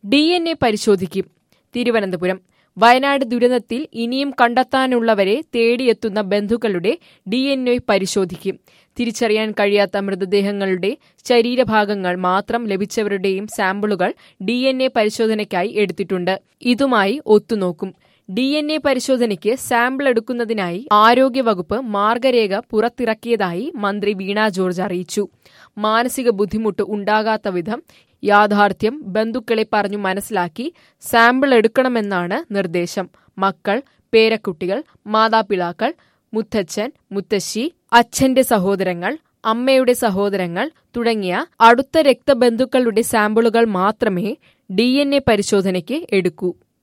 D N A പരിശോധിക്കും തിരുവനന്തപുരം വയനാട് ദുരന്തത്തിൽ ഇനിയും കണ്ടെത്താനുള്ളവരെ തേടിയെത്തുന്ന ബന്ധുക്കളുടെ ഡി എൻ എ പരിശോധിക്കും തിരിച്ചറിയാൻ കഴിയാത്ത മൃതദേഹങ്ങളുടെ ശരീരഭാഗങ്ങൾ മാത്രം ലഭിച്ചവരുടെയും സാമ്പിളുകൾ ഡി എൻ എ പരിശോധനയ്ക്കായി എടുത്തിട്ടുണ്ട് ഇതുമായി ഒത്തുനോക്കും ഡി എൻ എ പരിശോധനയ്ക്ക് സാമ്പിൾ എടുക്കുന്നതിനായി ആരോഗ്യവകുപ്പ് മാർഗരേഖ പുറത്തിറക്കിയതായി മന്ത്രി വീണ ജോർജ് അറിയിച്ചു മാനസിക ബുദ്ധിമുട്ട് ഉണ്ടാകാത്ത വിധം യാഥാർത്ഥ്യം ബന്ധുക്കളെ പറഞ്ഞു മനസ്സിലാക്കി സാമ്പിൾ എടുക്കണമെന്നാണ് നിർദ്ദേശം മക്കൾ പേരക്കുട്ടികൾ മാതാപിതാക്കൾ മുത്തച്ഛൻ മുത്തശ്ശി അച്ഛന്റെ സഹോദരങ്ങൾ അമ്മയുടെ സഹോദരങ്ങൾ തുടങ്ങിയ അടുത്ത രക്തബന്ധുക്കളുടെ സാമ്പിളുകൾ മാത്രമേ ഡി പരിശോധനയ്ക്ക് എടുക്കൂ